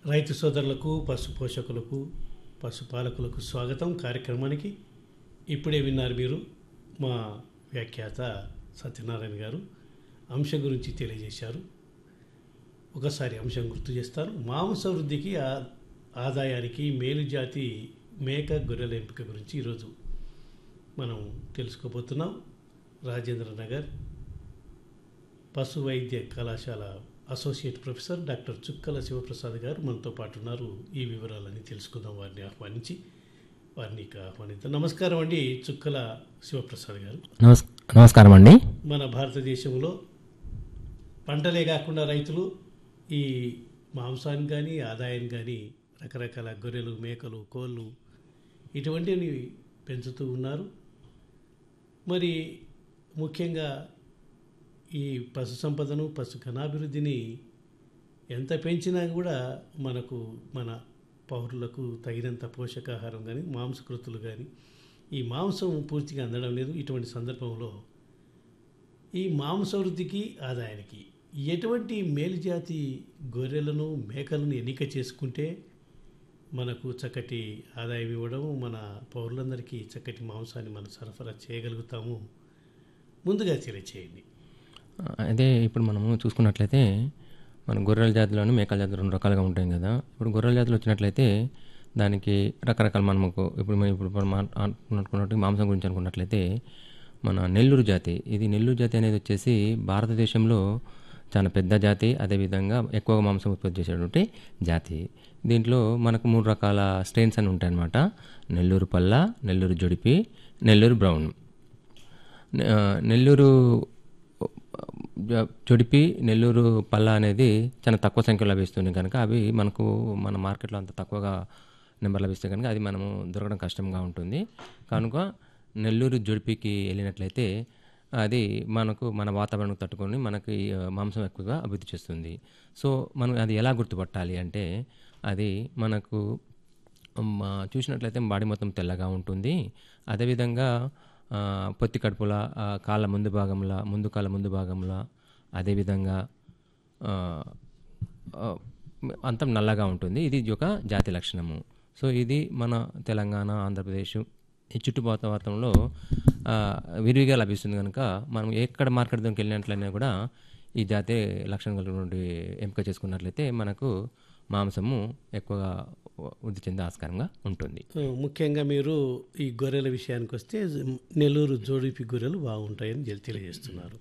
రైతు సోదరులకు పశు పోషకులకు పశుపాలకులకు స్వాగతం కార్యక్రమానికి ఇప్పుడే విన్నారు మీరు మా వ్యాఖ్యాత సత్యనారాయణ గారు అంశం గురించి తెలియజేశారు ఒకసారి అంశం గుర్తు చేస్తారు మాంస వృద్ధికి ఆ- ఆదాయానికి మేలు జాతి మేక గొర్రెల ఎంపిక గురించి ఈరోజు మనం తెలుసుకోబోతున్నాం రాజేంద్ర నగర్ పశు వైద్య కళాశాల అసోసియేట్ ప్రొఫెసర్ డాక్టర్ చుక్కల శివప్రసాద్ గారు మనతో పాటు ఉన్నారు ఈ వివరాలన్నీ తెలుసుకుందాం వారిని ఆహ్వానించి వారిని ఇక ఆహ్వానిద్దాం నమస్కారం అండి చుక్కల శివప్రసాద్ గారు నమస్ నమస్కారం అండి మన భారతదేశంలో పంటలే కాకుండా రైతులు ఈ మాంసాన్ని కానీ ఆదాయాన్ని కానీ రకరకాల గొర్రెలు మేకలు కోళ్ళు ఇటువంటివి పెంచుతూ ఉన్నారు మరి ముఖ్యంగా ఈ పశు సంపదను పశు ఘనాభివృద్ధిని ఎంత పెంచినా కూడా మనకు మన పౌరులకు తగినంత పోషకాహారం కానీ మాంసకృతులు కానీ ఈ మాంసం పూర్తిగా అందడం లేదు ఇటువంటి సందర్భంలో ఈ మాంస వృద్ధికి ఆదాయానికి ఎటువంటి మేలుజాతి గొర్రెలను మేకలను ఎన్నిక చేసుకుంటే మనకు చక్కటి ఆదాయం ఇవ్వడం మన పౌరులందరికీ చక్కటి మాంసాన్ని మనం సరఫరా చేయగలుగుతాము ముందుగా తెలియచేయండి అదే ఇప్పుడు మనము చూసుకున్నట్లయితే మన గొర్రెల జాతిలోని మేకల జాతులు రెండు రకాలుగా ఉంటాయి కదా ఇప్పుడు గొర్రెల జాతులు వచ్చినట్లయితే దానికి రకరకాల మనకు ఇప్పుడు మనం ఇప్పుడు మనం మా- అనుకున్నట్టు మాంసం గురించి అనుకున్నట్లయితే మన నెల్లూరు జాతి ఇది నెల్లూరు జాతి అనేది వచ్చేసి భారతదేశంలో చాలా పెద్ద జాతి అదేవిధంగా ఎక్కువగా మాంసం ఉత్పత్తి చేసేటువంటి జాతి దీంట్లో మనకు మూడు రకాల స్ట్రెయిన్స్ అని ఉంటాయన్నమాట నెల్లూరు పల్ల నెల్లూరు జొడిపి నెల్లూరు బ్రౌన్ ఆ, నెల్లూరు జ- జొడిపి నెల్లూరు పల్ల అనేది చాలా తక్కువ సంఖ్యలో లభిస్తుంది కనుక అవి మనకు మన మార్కెట్లో అంత తక్కువగా నెంబర్ లభిస్తే కనుక అది మనము దొరకడం కష్టంగా ఉంటుంది కనుక నెల్లూరు జొడిపికి వెళ్ళినట్లయితే అది మనకు మన వాతావరణం తట్టుకొని మనకి ఆ, మాంసం ఎక్కువగా అభివృద్ధి చేస్తుంది సో మనం అది ఎలా గుర్తుపట్టాలి అంటే అది మనకు మ, చూసినట్లయితే బాడీ మొత్తం తెల్లగా ఉంటుంది అదేవిధంగా ఆ, పొత్తి కడుపుల ఆ, కాళ్ళ ముందు భాగంలో ముందు కాళ్ళ ముందు భాగంలో అదేవిధంగా ఆ, ఆ, అంతం నల్లగా ఉంటుంది ఇది ఒక జాతి లక్షణము సో ఇది మన తెలంగాణ ఆంధ్రప్రదేశ్ ఈ చుట్టుపక్కల వాతావరణంలో ఆ, విరివిగా లభిస్తుంది కనుక మనం ఎక్కడ మార్కెట్ దగ్గరికి వెళ్ళినట్లయినా కూడా ఈ జాతి లక్షణం కలిగినటువంటి ఎంపిక చేసుకున్నట్లయితే మనకు మాంసము ఎక్కువగా వృద్ధి చెందే ఆస్కారంగా ఉంటుంది ఆ, ముఖ్యంగా మీరు ఈ గొర్రెల విషయానికి వస్తే నెల్లూరు జోడిపి గొర్రెలు బాగుంటాయని తెలి- తెలియజేస్తున్నారు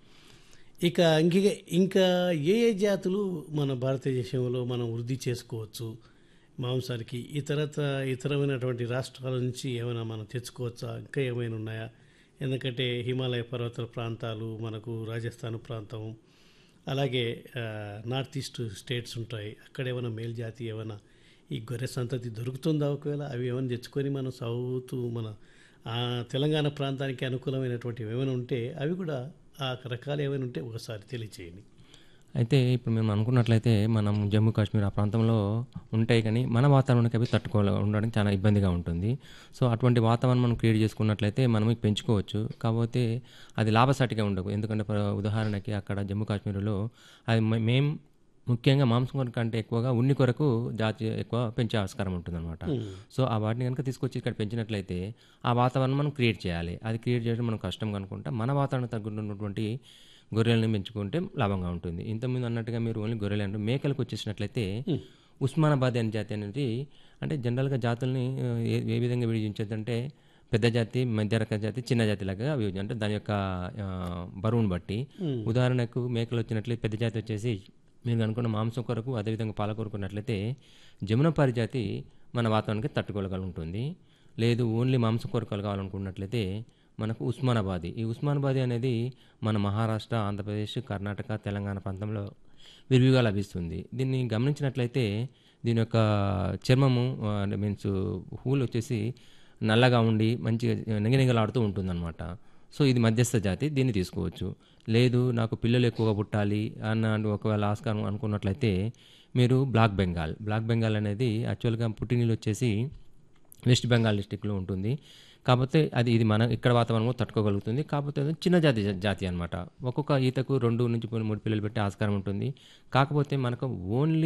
ఇక ఇంక ఇంకా ఏ ఏ జాతులు మన భారతదేశంలో మనం వృద్ధి చేసుకోవచ్చు మాంసానికి ఇతరత ఇతరమైనటువంటి రాష్ట్రాల నుంచి ఏమైనా మనం తెచ్చుకోవచ్చా ఇంకా ఏమైనా ఉన్నాయా ఎందుకంటే హిమాలయ పర్వతాల ప్రాంతాలు మనకు రాజస్థాన్ ప్రాంతం అలాగే ఆ, నార్త్ ఈస్ట్ స్టేట్స్ ఉంటాయి అక్కడ ఏమైనా మేల్ జాతి ఏమైనా ఈ గొర్రె సంతతి దొరుకుతుందా ఒకవేళ అవి ఏమైనా తెచ్చుకొని మనం సౌత్ మన ఆ, తెలంగాణ ప్రాంతానికి అనుకూలమైనటువంటివి ఏమైనా ఉంటే అవి కూడా ఆ రకాలు ఏమైనా ఉంటే ఒకసారి తెలియచేయండి అయితే ఇప్పుడు మేము అనుకున్నట్లయితే మనం జమ్మూ కాశ్మీర్ ఆ ప్రాంతంలో ఉంటాయి కానీ మన వాతావరణానికి అవి తట్టుకోలే ఉండడానికి చాలా ఇబ్బందిగా ఉంటుంది సో అటువంటి వాతావరణం మనం క్రియేట్ చేసుకున్నట్లయితే మనం ఇవి పెంచుకోవచ్చు కాకపోతే అది లాభసాటిగా ఉండదు ఎందుకంటే ప్ర- ఉదాహరణకి అక్కడ జమ్మూ కాశ్మీర్లో అది మే- మేం ముఖ్యంగా మాంసం కొరకు కంటే ఎక్కువగా ఉన్ని కొరకు జాతి ఎక్కువ పెంచే ఆస్కారం ఉంటుందన్నమాట సో ఆ వాటిని కనుక తీసుకొచ్చి ఇక్కడ పెంచినట్లయితే ఆ వాతావరణం మనం క్రియేట్ చేయాలి అది క్రియేట్ చేయడం మనం కష్టం కనుకుంటా మన వాతావరణం తగ్గుతున్నటువంటి గొర్రెలను పెంచుకుంటే లాభంగా ఉంటుంది ఇంతకుముందు అన్నట్టుగా మీరు ఓన్లీ గొర్రెలు అంటే మేకలకు వచ్చేసినట్లయితే ఉస్మానాబాద్ అనే జాతి అనేది అంటే జనరల్గా జాతుల్ని ఆ, ఏ ఏ విధంగా విభజించదంటే పెద్ద జాతి మధ్య రక జాతి చిన్న జాతి లాగా విభజన అంటే దాని యొక్క ఆ, బరువును బట్టి ఉదాహరణకు మేకలు వచ్చినట్లయితే పెద్ద జాతి వచ్చేసి మీరు అనుకున్న మాంసం కొరకు అదేవిధంగా పాల కొరకు ఉన్నట్లయితే జమునపారి జాతి మన వాతావరణానికి తట్టుకోగల ఉంటుంది లేదు ఓన్లీ మాంసం కొరకు కావాలనుకున్నట్లయితే మనకు ఉస్మానాబాదీ ఈ ఉస్మానాబాదీ అనేది మన మహారాష్ట్ర ఆంధ్రప్రదేశ్ కర్ణాటక తెలంగాణ ప్రాంతంలో విరివిగా లభిస్తుంది దీన్ని గమనించినట్లయితే దీని యొక్క చర్మము మీన్స్ హూల్ వచ్చేసి నల్లగా ఉండి మంచిగా నిగనిగలాడుతూ ఉంటుందన్నమాట సో ఇది మధ్యస్థ జాతి దీన్ని తీసుకోవచ్చు లేదు నాకు పిల్లలు ఎక్కువగా పుట్టాలి అన్న ఒకవేళ ఆస్కారం అనుకున్నట్లయితే మీరు బ్లాక్ బెంగాల్ బ్లాక్ బెంగాల్ అనేది యాక్చువల్గా పుట్టినీళ్ళు వచ్చేసి వెస్ట్ బెంగాల్ డిస్టిక్లో ఉంటుంది కాకపోతే అది ఇది మన ఇక్కడ వాతావరణం తట్టుకోగలుగుతుంది కాకపోతే అది చిన్న జాతి జాతి అనమాట ఒక్కొక్క ఈతకు రెండు నుంచి మూడు పిల్లలు పెట్టే ఆస్కారం ఉంటుంది కాకపోతే మనకు ఓన్లీ